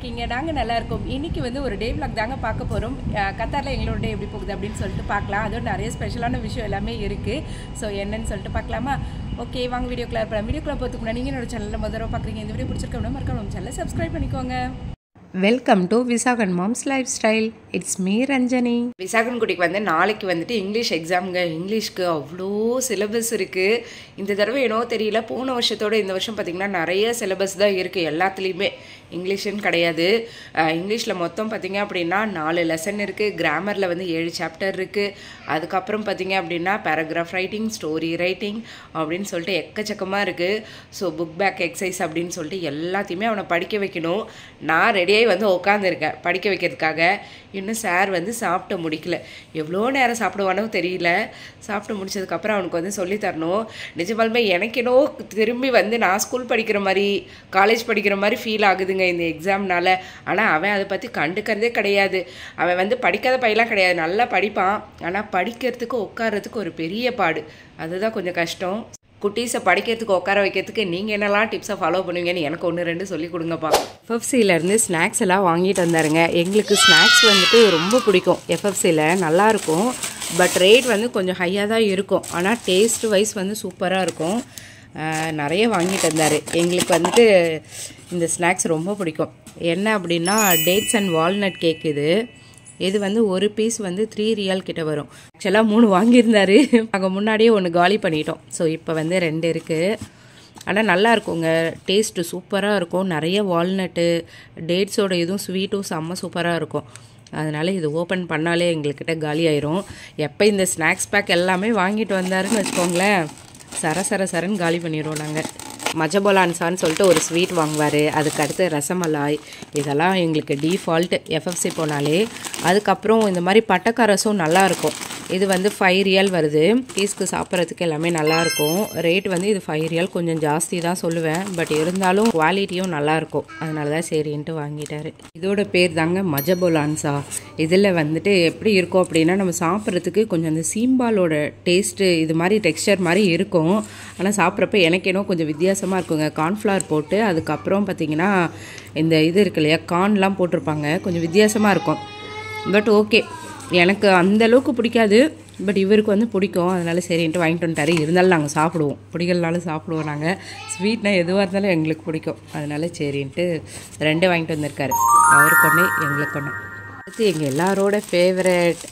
இருக்கீங்க நாங்கள் நல்லா இருக்கோம் இன்னைக்கு வந்து ஒரு டே vlog தாங்க பார்க்க போகிறோம் கத்தாரில் எங்களோட டே எப்படி போகுது அப்படின்னு சொல்லிட்டு பார்க்கலாம் அதோட நிறைய ஸ்பெஷலான விஷயம் எல்லாமே இருக்குது ஸோ என்னன்னு சொல்லிட்டு பார்க்கலாமா ஓகே வாங்க வீடியோக்குள்ள இருப்பேன் வீடியோக்குள்ள போகிறதுக்கு முன்னாடி நீங்கள் என்னோட சேனலில் முதல்ல பார்க்குறீங்க இந்த வீடியோ பிடிச்சிருக்கோம்னா மறக்காம நம்ம சேனலை சப்ஸ்கிரைப் பண்ணிக்கோங்க welcome to Visakan mom's lifestyle it's me Ranjani Visakan குட்டிக்கு வந்து நாளைக்கு வந்துட்டு இங்கிலீஷ் எக்ஸாமுங்க இங்கிலீஷ்க்கு அவ்வளோ சிலபஸ் இருக்குது இந்த தடவை என்னவோ தெரியல போன வருஷத்தோட இந்த வருஷம் பார்த்திங்கன்னா நிறைய சிலபஸ் தான் இருக்குது எல்லாத்துலேயுமே இங்கிலீஷ்னு கிடையாது இங்கிலீஷில் மொத்தம் பார்த்திங்க அப்படின்னா நாலு லெசன் இருக்குது கிராமரில் வந்து ஏழு சாப்டர் இருக்குது அதுக்கப்புறம் பார்த்திங்க அப்படின்னா பேராகிராஃப் ரைட்டிங் ஸ்டோரி ரைட்டிங் அப்படின்னு சொல்லிட்டு எக்கச்சக்கமாக இருக்குது ஸோ புக் பேக் எக்ஸசைஸ் அப்படின்னு சொல்லிட்டு எல்லாத்தையுமே அவனை படிக்க வைக்கணும் நான் ரெடியாகி வந்து உட்காந்துருக்கேன் படிக்க வைக்கிறதுக்காக இன்னும் சார் வந்து சாப்பிட்டு முடிக்கல எவ்வளோ நேரம் சாப்பிடுவானோ தெரியல சாப்பிட்டு முடிச்சதுக்கப்புறம் அவனுக்கு வந்து சொல்லி தரணும் நிஜமாலுமே எனக்கு என்னவோ திரும்பி வந்து நான் ஸ்கூல் படிக்கிற மாதிரி காலேஜ் படிக்கிற மாதிரி ஃபீல் ஆகுதுங்க இந்த எக்ஸாம்னால ஆனால் அவன் அதை பற்றி கண்டுக்கிறதே கிடையாது அவன் வந்து படிக்காத பையெல்லாம் கிடையாது நல்லா படிப்பான் ஆனால் படிக்கிறதுக்கு உட்கார்றதுக்கு ஒரு பெரிய பாடு அதுதான் கொஞ்சம் கஷ்டம் குட்டீஸை படிக்கிறதுக்கு உட்கார வைக்கிறதுக்கு நீங்கள் என்னெல்லாம் டிப்ஸை ஃபாலோ பண்ணுவீங்கன்னு எனக்கு ஒன்று ரெண்டு சொல்லி கொடுங்கப்பா எஃப்எஃப்சியிலேருந்து ஸ்நாக்ஸ் எல்லாம் வாங்கிட்டு வந்தாருங்க எங்களுக்கு ஸ்நாக்ஸ் வந்துட்டு ரொம்ப பிடிக்கும் எஃப்எஃப்சியில் நல்லாயிருக்கும் பட் ரேட் வந்து கொஞ்சம் ஹையாக தான் இருக்கும் ஆனால் டேஸ்ட் வைஸ் வந்து சூப்பராக இருக்கும் ஆஹ் நிறைய வாங்கிட்டு வந்தார் எங்களுக்கு வந்துட்டு இந்த ஸ்நாக்ஸ் ரொம்ப பிடிக்கும் என்ன அப்படின்னா டேட்ஸ் அண்ட் வால்நட் கேக் இது இது வந்து ஒரு பீஸ் வந்து த்ரீ ரியல் கிட்ட வரும் ஆக்சுவலாக மூணு வாங்கியிருந்தாரு நாங்கள் முன்னாடியே ஒன்று காலி பண்ணிட்டோம் ஸோ இப்போ வந்து ரெண்டு இருக்குது ஆனால் நல்லா இருக்குங்க டேஸ்ட்டு சூப்பராக இருக்கும் நிறைய வால்நட்டு டேட்ஸோட இதுவும் ஸ்வீட்டும் செம்ம சூப்பராக இருக்கும் அதனால் இது ஓப்பன் பண்ணாலே எங்கள்கிட்ட காலி ஆயிரும் எப்போ இந்த ஸ்நாக்ஸ் பேக் எல்லாமே வாங்கிட்டு வந்தாருன்னு வச்சுக்கோங்களேன் சர சர சரன்னு காலி பண்ணிடுவோம் நாங்கள் மஜபோலான்சான்னு சொல்லிட்டு ஒரு ஸ்வீட் வாங்குவார் அதுக்கு அடுத்து ரசமலாய் இதெல்லாம் எங்களுக்கு டிஃபால்ட் எஃப்எஃப்சி போனாலே அதுக்கப்புறம் இந்த மாதிரி பட்டக்கரசும் நல்லாயிருக்கும் இது வந்து ஃபைவ் ரியல் வருது பீஸ்க்கு சாப்பிட்றதுக்கு எல்லாமே நல்லாயிருக்கும் ரேட் வந்து இது ஃபைவ் ரியல் கொஞ்சம் ஜாஸ்தி தான் சொல்லுவேன் பட் இருந்தாலும் குவாலிட்டியும் நல்லாயிருக்கும் அதனால தான் சரின்ட்டு வாங்கிட்டாரு இதோட பேர் தாங்க மஜபோலான்சா இதில் வந்துட்டு எப்படி இருக்கும் அப்படின்னா நம்ம சாப்பிட்றதுக்கு கொஞ்சம் அந்த சீம்பாலோட டேஸ்ட்டு இது மாதிரி டெக்ஸ்டர் மாதிரி இருக்கும் ஆனால் சாப்பிட்றப்ப எனக்கு என்ன கொஞ்சம் வித்தியாசமாக இருக்குங்க கார்ன்ஃப்ளவர் போட்டு அதுக்கப்புறம் பார்த்திங்கன்னா இந்த இது இருக்கு இல்லையா கார்ன்லாம் போட்டிருப்பாங்க கொஞ்சம் வித்தியாசமாக இருக்கும் பட் ஓகே எனக்கு அந்த அளவுக்கு பிடிக்காது பட் இவருக்கு வந்து பிடிக்கும் அதனால சரின்ட்டு வாங்கிட்டு வந்துட்டாரு இருந்தாலும் நாங்கள் சாப்பிடுவோம் பிடிக்கலனாலும் சாப்பிடுவோம் நாங்கள் ஸ்வீட்னா எதுவாக இருந்தாலும் எங்களுக்கு பிடிக்கும் அதனால சரின்ட்டு ரெண்டு வாங்கிட்டு வந்திருக்காரு அவருக்கு ஒன்று எங்களுக்கு ஒன்று அடுத்து எங்கள் எல்லாரோட ஃபேவரட்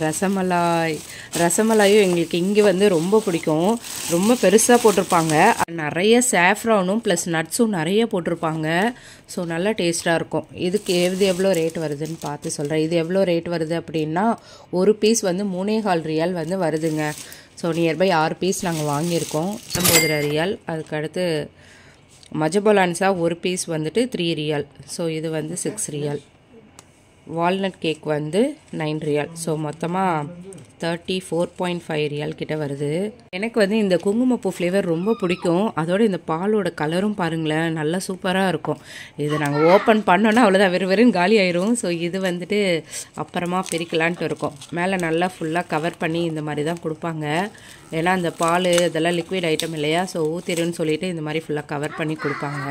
ரசமலாய் ரசமலாயும் எங்களுக்கு இங்கே வந்து ரொம்ப பிடிக்கும் ரொம்ப பெருசாக போட்டிருப்பாங்க நிறைய சாஃப்ரானும் ப்ளஸ் நட்ஸும் நிறைய போட்டிருப்பாங்க ஸோ நல்லா டேஸ்ட்டாக இருக்கும் இதுக்கு எது எவ்வளோ ரேட் வருதுன்னு பார்த்து சொல்கிறேன் இது எவ்வளோ ரேட் வருது அப்படின்னா ஒரு பீஸ் வந்து மூணே கால் ரியால் வந்து வருதுங்க ஸோ நியர்பை ஆறு பீஸ் நாங்கள் வாங்கியிருக்கோம் பத்தொம்பது ரியால் அதுக்கு அடுத்து மஜபோலான்ஸா ஒரு பீஸ் வந்துட்டு த்ரீ ரியால் ஸோ இது வந்து சிக்ஸ் ரியால் வால்நட் கேக் வந்து நைன் ரியால் ஸோ மொத்தமாக thirty four point five riyal கிட்ட வருது எனக்கு வந்து இந்த குங்குமப்பூ ஃப்ளேவர் ரொம்ப பிடிக்கும் அதோட இந்த பாலோட கலரும் பாருங்களேன் நல்லா சூப்பராக இருக்கும் இது நாங்கள் ஓப்பன் பண்ணோன்னா அவ்வளோதான் வெறும் வெறும் காலி ஆயிரும் ஸோ இது வந்துட்டு அப்புறமா பிரிக்கலான்ட்டு இருக்கோம் மேலே நல்லா ஃபுல்லாக கவர் பண்ணி இந்த மாதிரி தான் கொடுப்பாங்க ஏன்னா அந்த பால் இதெல்லாம் லிக்விட் ஐட்டம் இல்லையா ஸோ ஊத்திருன்னு சொல்லிட்டு இந்த மாதிரி ஃபுல்லாக கவர் பண்ணி கொடுப்பாங்க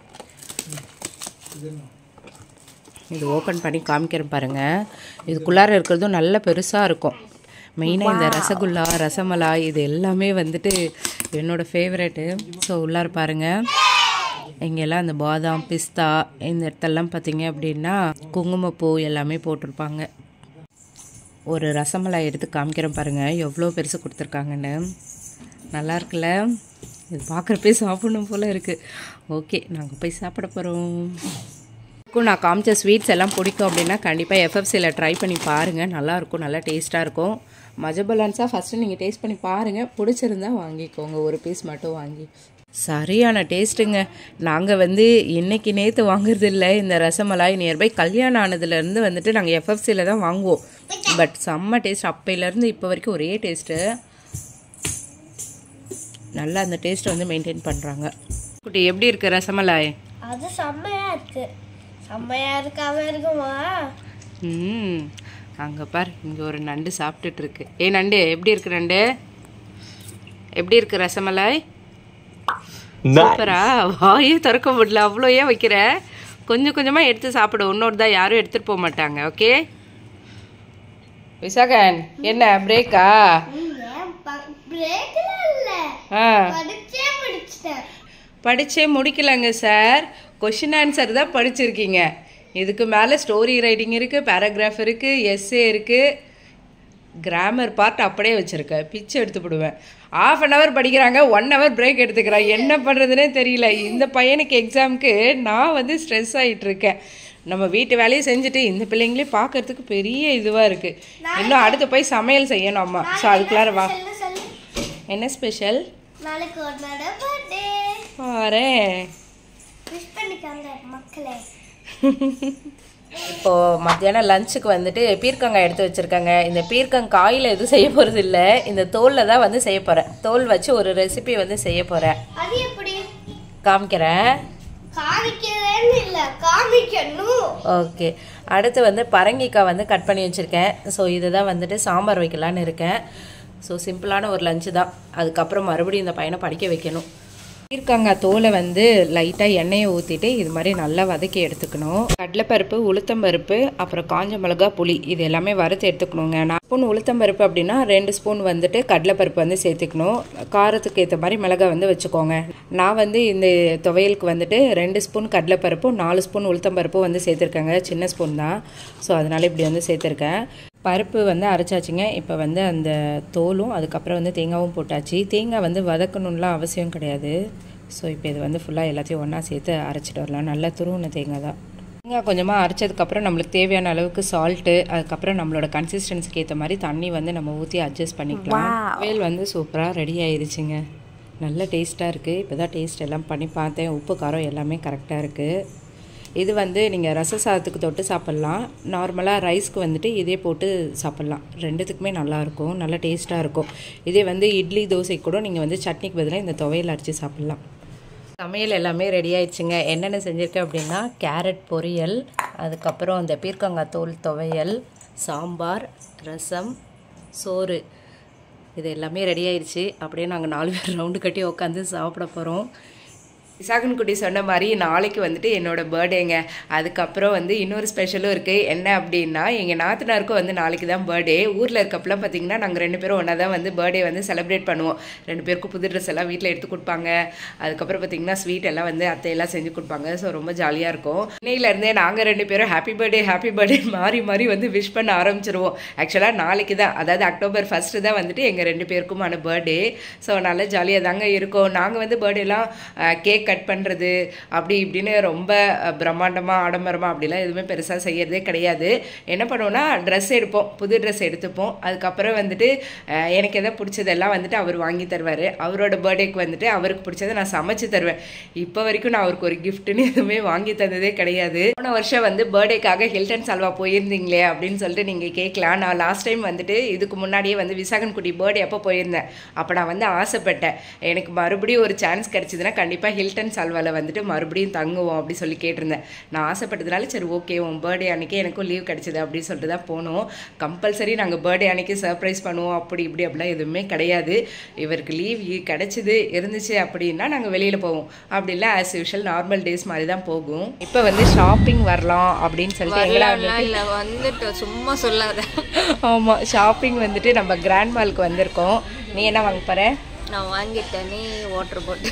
இது ஓப்பன் பண்ணி காமிக்கிறேன் பாருங்கள் இதுக்குள்ளார இருக்கிறதும் நல்ல பெருசாக இருக்கும் மெயினாக இந்த ரசகுல்லா ரசமலாய் இது எல்லாமே வந்துட்டு என்னோடய ஃபேவரெட்டு ஸோ உள்ளார பாருங்கள் இங்கெல்லாம் அந்த பாதாம் பிஸ்தா இந்த இடத்தெல்லாம் பார்த்தீங்க அப்படின்னா குங்குமப்பூ எல்லாமே போட்டிருப்பாங்க ஒரு ரசமலாய் எடுத்து காமிக்கிறேன் பாருங்கள் எவ்வளோ பெருசு கொடுத்துருக்காங்கன்னு நல்லா இருக்குல்ல இது பார்க்குறப்பே சாப்பிடணும் போல் இருக்குது ஓகே நாங்கள் போய் சாப்பிட போகிறோம் இருக்கும் நான் காமிச்ச ஸ்வீட்ஸ் எல்லாம் பிடிக்கும் அப்படின்னா கண்டிப்பாக எஃப்எஃப்சியில் ட்ரை பண்ணி பாருங்கள் நல்லாயிருக்கும் நல்லா டேஸ்ட்டாக இருக்கும் மஜபலான்ஸாக ஃபஸ்ட்டு நீங்கள் டேஸ்ட் பண்ணி பாருங்கள் பிடிச்சிருந்தா வாங்கிக்கோங்க ஒரு பீஸ் மட்டும் வாங்கி சரியான டேஸ்ட்டுங்க நாங்கள் வந்து இன்னைக்கு நேற்று வாங்குறது இல்லை இந்த ரசமலாய் நியர்பை கல்யாணம் ஆனதுலேருந்து வந்துட்டு நாங்கள் எஃப்எஃப்சியில் தான் வாங்குவோம் பட் செம்ம டேஸ்ட் அப்பையிலேருந்து இப்போ வரைக்கும் ஒரே டேஸ்ட்டு நல்லா அந்த டேஸ்ட்டை வந்து மெயின்டைன் பண்ணுறாங்க குட்டி எப்படி இருக்கு ரசமலாய் அது செம்மையா இருக்கு செம்மையா இருக்காம இருக்குமா ம் அங்கே பார் இங்கே ஒரு நண்டு சாப்பிட்டுட்டு இருக்கு ஏ நண்டு எப்படி இருக்கு நண்டு எப்படி இருக்கு ரசமலாய் சூப்பரா வாயே திறக்க முடியல அவ்வளோ ஏன் வைக்கிற கொஞ்சம் கொஞ்சமாக எடுத்து சாப்பிடு இன்னொரு தான் யாரும் எடுத்துகிட்டு போக மாட்டாங்க ஓகே விசாகன் என்ன பிரேக்கா பிரேக்ல இல்ல ஆ படிச்சே முடிச்சிட்டேன் படிச்சே முடிக்கலங்க சார் கொஷின் ஆன்சர் தான் படிச்சிருக்கீங்க இதுக்கு மேலே ஸ்டோரி ரைட்டிங் இருக்குது பேராகிராஃப் இருக்குது எஸ்ஏ இருக்குது கிராமர் பார்ட் அப்படியே வச்சுருக்கேன் பிச்சு எடுத்து போடுவேன் ஆஃப் அன் ஹவர் படிக்கிறாங்க ஒன் ஹவர் பிரேக் எடுத்துக்கிறான் என்ன பண்ணுறதுனே தெரியல இந்த பையனுக்கு எக்ஸாமுக்கு நான் வந்து ஸ்ட்ரெஸ் ஆகிட்டு இருக்கேன் நம்ம வீட்டு வேலையை செஞ்சுட்டு இந்த பிள்ளைங்களையும் பார்க்கறதுக்கு பெரிய இதுவாக இருக்குது இன்னும் அடுத்து போய் சமையல் செய்யணும் அம்மா ஸோ அதுக்குள்ளார வா சொல்லு சொல்லு என்ன ஸ்பெஷல் நாளைக்கு ஒரு நட பர்த்டே பாரேன் விஷ் பண்ணிக்காங்க மக்களே இப்போ மத்தியானம் லஞ்சுக்கு வந்துட்டு பீர்க்கங்காய் எடுத்து வச்சிருக்காங்க இந்த பீர்க்கங்காயில் எதுவும் செய்ய போகிறது இல்லை இந்த தோலில் தான் வந்து செய்ய போகிறேன் தோல் வச்சு ஒரு ரெசிபி வந்து செய்ய போகிறேன் அது எப்படி காமிக்கிறேன் காமிக்கிறேன்னு இல்ல காமிக்கணும் ஓகே அடுத்து வந்து பரங்கிக்காய் வந்து கட் பண்ணி வச்சுருக்கேன் ஸோ இதை தான் வந்துட்டு சாம்பார் வைக்கலான்னு இருக்கேன் ஸோ சிம்பிளான ஒரு லஞ்சு தான் அதுக்கப்புறம் மறுபடியும் இந்த பையனை படிக்க வைக்கணும் பீர்க்கங்காய் தோலை வந்து லைட்டாக எண்ணெயை ஊற்றிட்டு இது மாதிரி நல்லா வதக்கி எடுத்துக்கணும் கடலைப்பருப்பு உளுத்தம்பருப்பு அப்புறம் காஞ்ச மிளகா புளி இது எல்லாமே வறுத்து எடுத்துக்கணுங்க நான் ஸ்பூன் உளுத்தம்பருப்பு அப்படின்னா ரெண்டு ஸ்பூன் வந்துட்டு கடலைப்பருப்பு வந்து சேர்த்துக்கணும் காரத்துக்கு ஏற்ற மாதிரி மிளகாய் வந்து வச்சுக்கோங்க நான் வந்து இந்த துவையலுக்கு வந்துட்டு ரெண்டு ஸ்பூன் கடலைப்பருப்பும் நாலு ஸ்பூன் உளுத்தம்பருப்பும் வந்து சேர்த்துருக்கேங்க சின்ன ஸ்பூன் தான் ஸோ அதனால இப்படி வந்து சேர்த்துருக்கேன் பருப்பு வந்து அரைச்சாச்சுங்க இப்போ வந்து அந்த தோலும் அதுக்கப்புறம் வந்து தேங்காவும் போட்டாச்சு தேங்காய் வந்து வதக்கணும்லாம் அவசியம் கிடையாது ஸோ இப்போ இது வந்து ஃபுல்லாக எல்லாத்தையும் ஒன்றா சேர்த்து அரைச்சிட்டு வரலாம் நல்லா துருவுன தேங்காய் தான் தேங்காய் கொஞ்சமாக அரைச்சதுக்கப்புறம் நம்மளுக்கு தேவையான அளவுக்கு சால்ட்டு அதுக்கப்புறம் நம்மளோட கன்சிஸ்டன்சிக்கு ஏற்ற மாதிரி தண்ணி வந்து நம்ம ஊற்றி அட்ஜஸ்ட் பண்ணிக்கலாம் வேல் வந்து சூப்பராக ரெடி ஆயிருச்சுங்க நல்ல டேஸ்ட்டாக இருக்குது இப்போ தான் டேஸ்ட் எல்லாம் பண்ணி பார்த்தேன் உப்பு காரம் எல்லாமே கரெக்டாக இருக்குது இது வந்து நீங்கள் ரச சாதத்துக்கு தொட்டு சாப்பிட்லாம் நார்மலாக ரைஸ்க்கு வந்துட்டு இதே போட்டு சாப்பிட்லாம் ரெண்டுத்துக்குமே நல்லாயிருக்கும் நல்லா டேஸ்ட்டாக இருக்கும் இதே வந்து இட்லி தோசைக்கு கூட நீங்கள் வந்து சட்னிக்கு பதிலாக இந்த துவையல் அரைச்சி சாப்பிட்லாம் சமையல் எல்லாமே ரெடி ஆயிடுச்சுங்க என்னென்ன செஞ்சுருக்கேன் அப்படின்னா கேரட் பொரியல் அதுக்கப்புறம் இந்த பீர்க்கங்காய் தோல் துவையல் சாம்பார் ரசம் சோறு இது எல்லாமே ரெடி ஆயிடுச்சு அப்படியே நாங்கள் நாலு பேர் ரவுண்டு கட்டி உட்காந்து சாப்பிட போகிறோம் விசாகன் குட்டி சொன்ன மாதிரி நாளைக்கு வந்துட்டு என்னோட பர்த்டேங்க அதுக்கப்புறம் வந்து இன்னொரு ஸ்பெஷலும் இருக்குது என்ன அப்படின்னா எங்கள் நாத்தனாருக்கும் வந்து நாளைக்கு தான் பர்த்டே ஊரில் இருக்கப்பெல்லாம் பார்த்தீங்கன்னா நாங்கள் ரெண்டு பேரும் ஒன்றா தான் வந்து பர்த்டே வந்து செலிப்ரேட் பண்ணுவோம் ரெண்டு பேருக்கும் புது ட்ரெஸ் எல்லாம் வீட்டில் எடுத்து கொடுப்பாங்க அதுக்கப்புறம் பார்த்தீங்கன்னா ஸ்வீட் எல்லாம் வந்து அத்தையெல்லாம் செஞ்சு கொடுப்பாங்க ஸோ ரொம்ப ஜாலியாக இருக்கும் இன்னையிலேருந்தே நாங்கள் ரெண்டு பேரும் ஹாப்பி பர்த்டே ஹாப்பி பர்த்டே மாறி மாறி வந்து விஷ் பண்ண ஆரம்பிச்சிருவோம் ஆக்சுவலாக நாளைக்கு தான் அதாவது அக்டோபர் ஃபஸ்ட்டு தான் வந்துட்டு எங்கள் ரெண்டு பேருக்குமான பர்த்டே ஸோ நல்லா ஜாலியாக தாங்க இருக்கும் நாங்கள் வந்து பர்த்டேலாம் கேக் கட் பண்ணுறது அப்படி இப்படின்னு ரொம்ப அஹ், பிரம்மாண்டமா ஆடம்பரமா அப்படிலாம் எதுவுமே பெருசாக செய்யறதே கிடையாது என்ன பண்ணுவோம்னா ட்ரெஸ் எடுப்போம் புது ட்ரெஸ் எடுத்துப்போம் அதுக்கப்புறம் வந்துட்டு அஹ், எனக்கு எதை பிடிச்சதெல்லாம் வந்துட்டு அவர் வாங்கி தருவார் அவரோட பர்த்டேக்கு வந்துட்டு அவருக்கு பிடிச்சதை நான் சமைச்சு தருவேன் இப்போ வரைக்கும் நான் அவருக்கு ஒரு கிஃப்ட்டுன்னு எதுவுமே வாங்கி தந்ததே கிடையாது போன வருஷம் வந்து பர்த்டேக்காக ஹில்டன் சால்வா போயிருந்தீங்களே அப்படின்னு சொல்லிட்டு நீங்கள் கேட்கலாம் நான் லாஸ்ட் டைம் வந்துட்டு இதுக்கு முன்னாடியே வந்து விசாகன் குட்டி பர்த்டே அப்போ போயிருந்தேன் அப்போ நான் வந்து ஆசைப்பட்டேன் எனக்கு மறுபடியும் ஒரு சான்ஸ் கிடைச்சதுன்னா கண்டிப்பாக ஹில்டன் சால்வாவில் வந்துட்டு மறுபடியும் தங்குவோம் அப்படி சொல்லி கேட்டிருந்தேன் நான் ஆசைப்பட்டதுனால சரி ஓகே உன் பர்த்டே அன்னைக்கு எனக்கும் லீவ் கிடைச்சது அப்படின்னு சொல்லிட்டு தான் போனோம் கம்பல்சரி நாங்கள் பர்த்டே அன்னைக்கு சர்ப்ரைஸ் பண்ணுவோம் அப்படி இப்படி அப்படிலாம் எதுவுமே கிடையாது இவருக்கு லீவ் கிடைச்சது இருந்துச்சு அப்படின்னா நாங்கள் வெளியில் போவோம் அப்படி இல்லை ஆஸ் யூஷுவல் நார்மல் டேஸ் மாதிரி தான் போகும் இப்போ வந்து ஷாப்பிங் வரலாம் அப்படின்னு சொல்லிட்டு எங்களா வரலாம்லாம் இல்ல வந்துட்டு சும்மா சொல்லாத ஆமாம் ஷாப்பிங் வந்துட்டு நம்ம கிராண்ட் மாலுக்கு வந்திருக்கோம் நீ என்ன வாங்க போற நான் வாங்கிட்டேன் நீ வாட்டர் பாட்டில்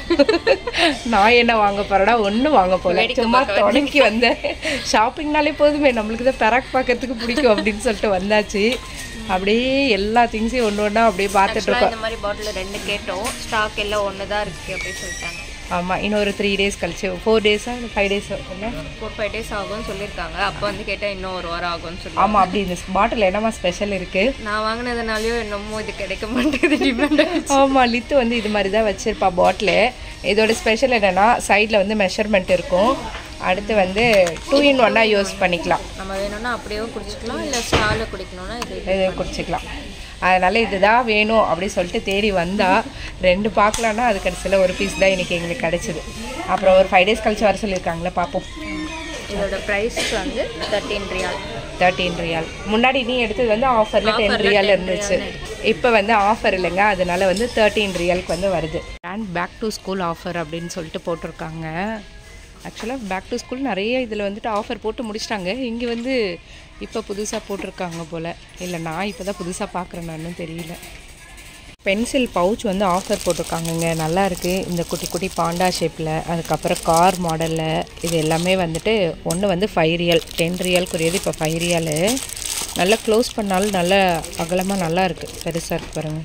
நான் என்ன வாங்க போறேன்னா ஒன்றும் வாங்க போல சும்மா தொடங்கி வந்தேன் ஷாப்பிங்னாலே போதுமே நம்மளுக்கு தான் பெராக் பார்க்கறதுக்கு பிடிக்கும் அப்படின்னு சொல்லிட்டு வந்தாச்சு அப்படியே எல்லா திங்ஸையும் ஒன்று ஒன்றா அப்படியே பார்த்துட்டு இருக்கோம் இந்த மாதிரி பாட்டில் ரெண்டு கேட்டோம் ஸ்டாக் எல்லாம் ஒன்று தான் இருக்கு அப்படின்னு சொல்லிட்டாங்க ஆமாம் இன்னொரு த்ரீ டேஸ் கழிச்சு ஃபோர் டேஸா ஃபைவ் டேஸ் இல்லை ஃபோர் ஃபைவ் டேஸ் ஆகும்னு சொல்லியிருக்காங்க அப்போ வந்து கேட்டால் இன்னும் ஒரு வாரம் ஆகும்னு சொல்லி ஆமாம் அப்படி இந்த பாட்டில் என்னமா ஸ்பெஷல் இருக்குது நான் வாங்கினதுனாலயோ என்னமோ இது கிடைக்க மாட்டேங்குது டிமாண்ட் ஆமாம் லித்து வந்து இது மாதிரி தான் வச்சுருப்பா பாட்டிலு இதோட ஸ்பெஷல் என்னென்னா சைடில் வந்து மெஷர்மெண்ட் இருக்கும் அடுத்து வந்து டூ இன் ஒன்னாக யூஸ் பண்ணிக்கலாம் நம்ம வேணும்னா அப்படியே குடிச்சிக்கலாம் இல்லை ஸ்டாலில் குடிக்கணும்னா இது இது குடிச்சிக்கலாம் அதனால் இதுதான் வேணும் அப்படி சொல்லிட்டு தேடி வந்தா ரெண்டு பார்க்கலான்னா அது கடைசியில் ஒரு பீஸ் தான் இன்றைக்கி எங்களுக்கு கிடச்சிது அப்புறம் ஒரு ஃபைவ் டேஸ் கழிச்சு வர சொல்லியிருக்காங்களே பார்ப்போம் இதோட ப்ரைஸ் வந்து தேர்ட்டீன் ரியால் தேர்ட்டீன் ரியால் முன்னாடி நீ எடுத்தது வந்து ஆஃபரில் டென் ரியால் இருந்துச்சு இப்போ வந்து ஆஃபர் இல்லைங்க அதனால வந்து தேர்ட்டீன் ரியாலுக்கு வந்து வருது and back to school offer அப்படின்னு சொல்லிட்டு போட்டிருக்காங்க ஆக்சுவலாக பேக் டு ஸ்கூல் நிறைய இதில் வந்துட்டு ஆஃபர் போட்டு முடிச்சிட்டாங்க இங்கே வந்து இப்போ புதுசாக போட்டிருக்காங்க போல் இல்லை நான் இப்போ தான் புதுசாக பார்க்குறேன் நான் தெரியல பென்சில் பவுச் வந்து ஆஃபர் போட்டிருக்காங்கங்க நல்லா இருக்குது இந்த குட்டி குட்டி பாண்டா ஷேப்பில் அதுக்கப்புறம் கார் மாடலில் இது எல்லாமே வந்துட்டு ஒன்று வந்து ஃபைவ் ரியல் டென் ரியல்க்குரியது இப்போ ஃபைவ் ரியலு நல்லா க்ளோஸ் பண்ணாலும் நல்லா அகலமாக நல்லா இருக்குது பெருசாக இருக்கு பாருங்கள்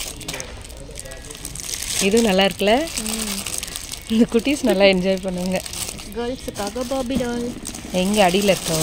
இதுவும் நல்லா இருக்குல்ல இந்த குட்டீஸ் நல்லா என்ஜாய் பண்ணுங்க கேர்ள்ஸுக்காக பாபி டால் எங்கே அடியில் இருக்கோ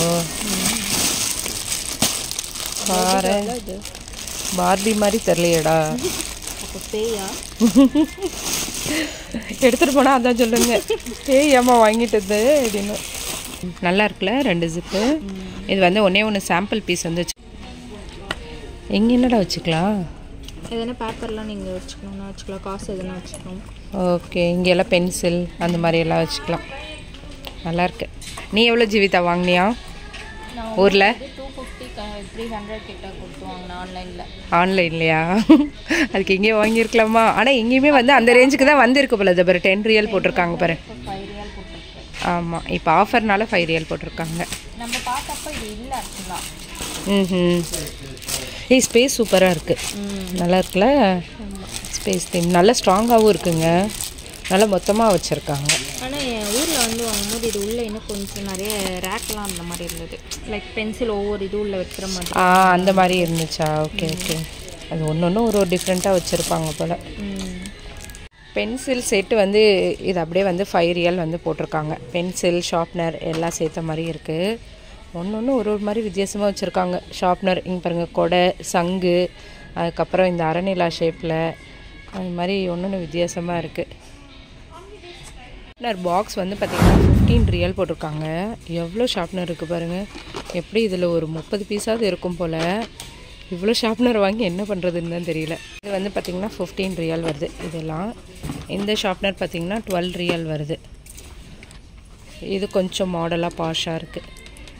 பாரு பார்பி மாதிரி தெரியலையேடா அப்போ பேயா எடுத்துகிட்டு போனால் அதான் சொல்லுங்க ஏய் ஏம்மா வாங்கிட்டது அப்படின்னு நல்லா இருக்குல்ல ரெண்டு ஜிப்பு இது வந்து ஒன்றே ஒன்று சாம்பிள் பீஸ் வந்து வச்சு எங்கே என்னடா வச்சுக்கலாம் எதனா பேப்பர்லாம் நீங்கள் வச்சுக்கணும்னா வச்சுக்கலாம் காசு எதனா வச்சுக்கணும் ஓகே இங்கே எல்லாம் பென்சில் அந்த மாதிரி எல்லாம் வச்சுக்கலாம் நல்லா இருக்கு நீ எவ்வளோ ஜீவிதா வாங்கினியா ஊரில் டூ ஃபிஃப்டி த்ரீ ஹண்ட்ரட் கிட்ட கொடுத்து வாங்கினேன் ஆன்லைனில் ஆன்லைன்லையா அதுக்கு இங்கே வாங்கியிருக்கலாமா ஆனால் எங்கேயுமே வந்து அந்த ரேஞ்சுக்கு தான் வந்திருக்கு போல இது பாரு டென் ரியல் போட்டிருக்காங்க பாரு ஃபைவ் ரியல் போட்டிருக்கேன் ஆமாம் இப்போ ஆஃபர்னால ஃபைவ் ரியல் போட்டிருக்காங்க நம்ம பார்த்தப்ப இது இல்லை ஆக்சுவலாக ம் ஏய் ஸ்பேஸ் சூப்பராக இருக்குது நல்லா இருக்குல்ல ஸ்பேஸ் தீம் நல்லா ஸ்ட்ராங்காகவும் இருக்குங்க நல்லா மொத்தமாக வச்சுருக்காங்க ஆனால் என் ஊரில் வந்து வாங்கும்போது இது உள்ளே இன்னும் கொஞ்சம் நிறைய ரேக்லாம் அந்த மாதிரி இருந்தது லைக் பென்சில் ஒவ்வொரு இது உள்ள வைக்கிற மாதிரி ஆ அந்த மாதிரி இருந்துச்சா ஓகே ஓகே அது ஒன்று ஒன்று ஒரு ஒரு டிஃப்ரெண்ட்டாக வச்சுருப்பாங்க போல் ம். பென்சில் செட்டு வந்து இது அப்படியே வந்து ஃபைவ் ரியல் வந்து போட்டிருக்காங்க பென்சில் ஷார்ப்னர் எல்லாம் சேர்த்த மாதிரி இருக்குது ஒன்று ஒன்று ஒரு ஒரு மாதிரி வித்தியாசமாக வச்சுருக்காங்க ஷார்ப்னர் இங்கே பாருங்கள் கொடை சங்கு அதுக்கப்புறம் இந்த அரணிலா ஷேப்பில் அது மாதிரி ஒன்று ஒன்று வித்தியாசமாக இருக்குது ஷார்ப்னர் பாக்ஸ் வந்து பார்த்திங்கன்னா ஃபிஃப்டீன் ரியல் போட்டிருக்காங்க எவ்வளோ ஷார்ப்னர் இருக்குது பாருங்கள் எப்படி இதில் ஒரு முப்பது பீஸாவது இருக்கும் போல் இவ்வளோ ஷார்ப்னர் வாங்கி என்ன பண்ணுறதுன்னு தான் தெரியல இது வந்து பார்த்திங்கன்னா ஃபிஃப்டீன் ரியல் வருது இதெல்லாம் இந்த ஷார்ப்னர் பார்த்திங்கன்னா டுவெல் ரியல் வருது இது கொஞ்சம் மாடலாக பாஷாக இருக்குது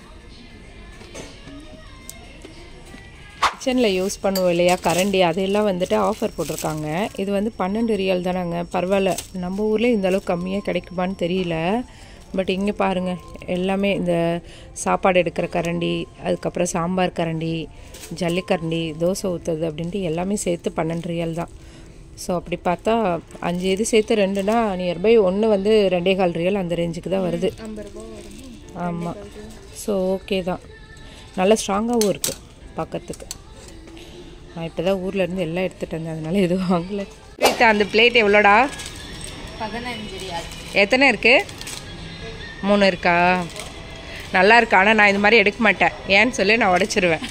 கிச்சனில் யூஸ் பண்ணுவோம் இல்லையா கரண்டி அதெல்லாம் வந்துட்டு ஆஃபர் போட்டிருக்காங்க இது வந்து பன்னெண்டு ரியல் தானாங்க பரவாயில்ல நம்ம ஊரில் இந்த அளவுக்கு கம்மியாக கிடைக்குமான்னு தெரியல பட் இங்கே பாருங்கள் எல்லாமே இந்த சாப்பாடு எடுக்கிற கரண்டி அதுக்கப்புறம் சாம்பார் கரண்டி ஜல்லிக்கரண்டி தோசை ஊற்றுறது அப்படின்ட்டு எல்லாமே சேர்த்து பன்னெண்டு ரியல் தான் ஸோ அப்படி பார்த்தா அஞ்சு இது சேர்த்து ரெண்டுனா நியர்பை ஒன்று வந்து ரெண்டே கால் ரியல் அந்த ரேஞ்சுக்கு தான் வருது ஆமாம் ஸோ ஓகே தான் நல்ல ஸ்ட்ராங்காகவும் இருக்குது பார்க்கறதுக்கு நான் இப்போ தான் ஊரில் இருந்து எல்லாம் எடுத்துகிட்டு வந்தேன் அதனால எதுவும் வாங்கல ரீதா அந்த பிளேட் எவ்வளோடா பதினஞ்சு ரியால் எத்தனை இருக்குது மூணு இருக்கா நல்லா இருக்கு ஆனால் நான் இது மாதிரி எடுக்க மாட்டேன் ஏன்னு சொல்லி நான் உடைச்சிருவேன்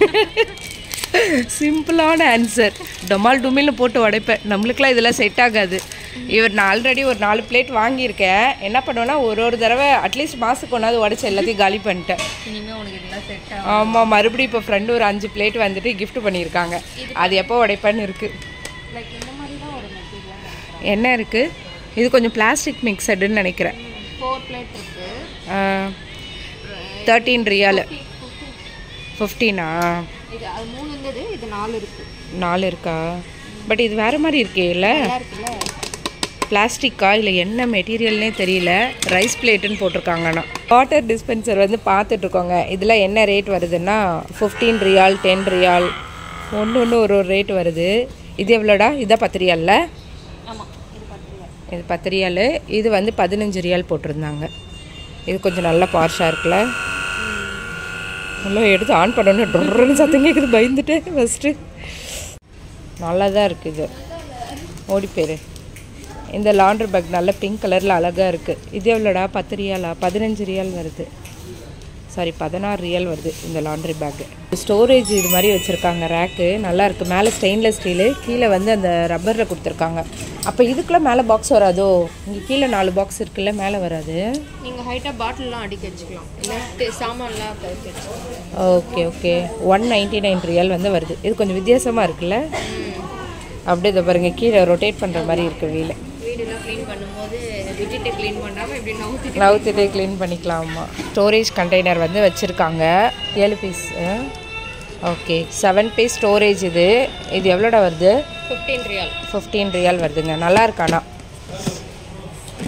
சிம்பிளான ஆன்சர் டொமால் டுமில்னு போட்டு உடைப்பேன் நம்மளுக்குலாம் இதெல்லாம் செட் ஆகாது இவர் நான் ஆல்ரெடி ஒரு நாலு பிளேட் வாங்கியிருக்கேன் என்ன பண்ணுவேன்னா ஒரு ஒரு தடவை அட்லீஸ்ட் மாதத்துக்கு ஒன்றாவது உடச்சி எல்லாத்தையும் காலி பண்ணிட்டேன் இனிமேல் உனக்கு இதெல்லாம் செட் ஆமாம் மறுபடியும் இப்போ ஃப்ரெண்டு ஒரு அஞ்சு பிளேட் வந்துட்டு gift பண்ணியிருக்காங்க அது எப்போ உடைப்பேன்னு இருக்குது லைக் இந்த மாதிரி தான் ஒரு மெட்டீரியல் என்ன இருக்குது இது கொஞ்சம் பிளாஸ்டிக் மிக்சடுன்னு நினைக்கிறேன் ஃபோர் பிளேட் இருக்கு தேர்ட்டீன் ரியால் ஃபிஃப்டீனா இது அது மூணு இருந்தது இது நாலு இருக்கு நாலு இருக்கா பட் இது வேறு மாதிரி இருக்கே இல்லை நல்லா இருக்குல்ல பிளாஸ்டிக்கா இல்லை என்ன மெட்டீரியல்னே தெரியல ரைஸ் பிளேட்டுன்னு போட்டிருக்காங்க ஆனால் வாட்டர் டிஸ்பென்சர் வந்து பார்த்துட்ருக்கோங்க இதில் என்ன ரேட் வருதுன்னா ஃபிஃப்டீன் ரியால் டென் ரியால் ஒன்று ஒன்று ஒரு ஒரு ரேட் வருது இது எவ்வளோடா இதான் பத்து ரியால்ல ஆமாம் இது பத்து ரூபா இது பத்து ரியால் இது வந்து பதினஞ்சு ரியால் போட்டிருந்தாங்க இது கொஞ்சம் நல்ல பார்ஷாக இருக்குல்ல நல்லா எடுத்து ஆன் பண்ணோன்னு டொர்ன்னு சத்தம் கேட்குது பயந்துட்டு ஃபஸ்ட்டு நல்லா தான் இருக்குது ஓடி பேர் இந்த லாண்ட்ரி பேக் நல்ல பிங்க் கலரில் அழகாக இருக்குது இது எவ்வளோடா பத்து ரியாலா பதினஞ்சு ரியால் வருது சாரி பதினாறு ரியால் வருது இந்த லாண்ட்ரி பேக்கு ஸ்டோரேஜ் இது மாதிரி வச்சுருக்காங்க ரேக்கு நல்லா இருக்குது மேலே ஸ்டெயின்லெஸ் ஸ்டீலு கீழே வந்து அந்த ரப்பரில் கொடுத்துருக்காங்க அப்போ இதுக்குள்ளே மேலே பாக்ஸ் வராதோ இங்கே கீழே நாலு பாக்ஸ் இருக்குல்ல மேலே வராது நீங்கள் ஹைட்டாக பாட்டில்லாம் அடிக்க வச்சுக்கலாம் இல்லை சாமான்லாம் கவுத்து வச்சுக்கலாம் okay okay one ninety nine riyal வந்து வருது இது கொஞ்சம் வித்தியாசமாக இருக்குல்ல அப்படியே இதை பாருங்க கீழே ரொட்டேட் பண்ணுற மாதிரி இருக்குது வீல வீடெல்லாம் க்ளீன் பண்ணும்போது விட்டுட்டு க்ளீன் பண்ணாமல் இப்படி நவுத்திட்டு நவுத்திட்டே க்ளீன் பண்ணிக்கலாமா ஸ்டோரேஜ் கண்டெய்னர் வந்து வச்சுருக்காங்க ஏழு piece okay seven piece storage இது இது எவ்வளோடா வருது ஃபிஃப்டீன் ரியால் ஃபிஃப்டீன் ரியல் வருதுங்க நல்லா இருக்கானா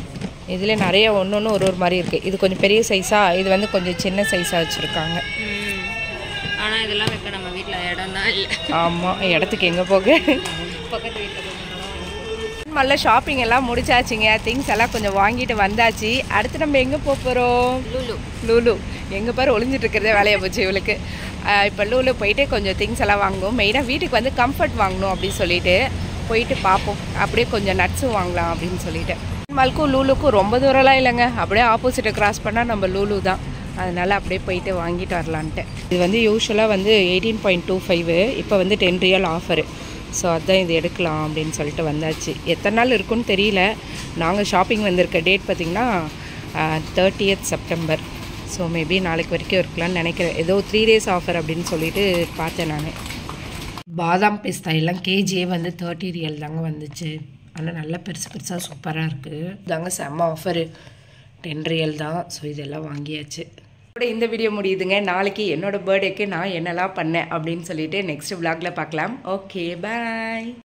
இதில் நிறைய ஒன்று ஒன்று ஒரு ஒரு மாதிரி இருக்குது இது கொஞ்சம் பெரிய சைஸாக இது வந்து கொஞ்சம் சின்ன சைஸாக வச்சுருக்காங்க ஆனால் இதெல்லாம் வைக்க நம்ம வீட்டில் இடம் தான் இல்லை ஆமாம் இடத்துக்கு எங்கே போக பக்கத்து வீட்டில் மல்ல ஷாப்பிங் எல்லாம் முடிச்சாச்சுங்க திங்ஸ் எல்லாம் கொஞ்சம் வாங்கிட்டு வந்தாச்சு அடுத்து நம்ம எங்கே போக போகிறோம் லூலு லூலு எங்கே பாரு ஒளிஞ்சிட்டு இருக்கிறதே வேலையை போச்சு இவளுக்கு இப்போ லூலு போயிட்டு கொஞ்சம் திங்ஸ் எல்லாம் வாங்குவோம் மெயினாக வீட்டுக்கு வந்து கம்ஃபர்ட் வாங்கணும் அப்படின்னு சொல்லிட்டு போயிட்டு பார்ப்போம் அப்படியே கொஞ்சம் நட்ஸும் வாங்கலாம் அப்படின்னு சொல்லிட்டு மல்க்கும் லூலுக்கும் ரொம்ப தூரம்லாம் இல்லைங்க அப்படியே ஆப்போசிட்டை கிராஸ் பண்ணால் நம்ம லூலு தான் அதனால் அப்படியே போயிட்டு வாங்கிட்டு வரலான்ட்டு இது வந்து யூஸ்வலாக வந்து எயிட்டீன் பாயிண்ட் டூ ஃபைவ் இப்போ வந்து டென் ரியல் ஆஃபரு ஸோ அதான் இது எடுக்கலாம் அப்படின்னு சொல்லிட்டு வந்தாச்சு எத்தனை நாள் இருக்குன்னு தெரியல நாங்கள் ஷாப்பிங் வந்திருக்க டேட் பார்த்திங்கன்னா தேர்ட்டியத் செப்டம்பர் ஸோ மேபி நாளைக்கு வரைக்கும் இருக்கலாம்னு நினைக்கிறேன் ஏதோ த்ரீ டேஸ் ஆஃபர் அப்படின்னு சொல்லிட்டு பார்த்தேன் நான் பாதாம் பிஸ்தா எல்லாம் கேஜியே வந்து தேர்ட்டி ரியல் தாங்க வந்துச்சு ஆனால் நல்லா பெருசு பெருசாக சூப்பராக இருக்குது தாங்க செம்ம ஆஃபரு டென் ரியல் தான் ஸோ இதெல்லாம் வாங்கியாச்சு இதோட இந்த வீடியோ முடியுதுங்க நாளைக்கு என்னோட பர்த்டேக்கு நான் என்னெல்லாம் பண்ணேன் அப்படின்னு சொல்லிட்டு நெக்ஸ்ட் vlogல பார்க்கலாம் ஓகே பாய்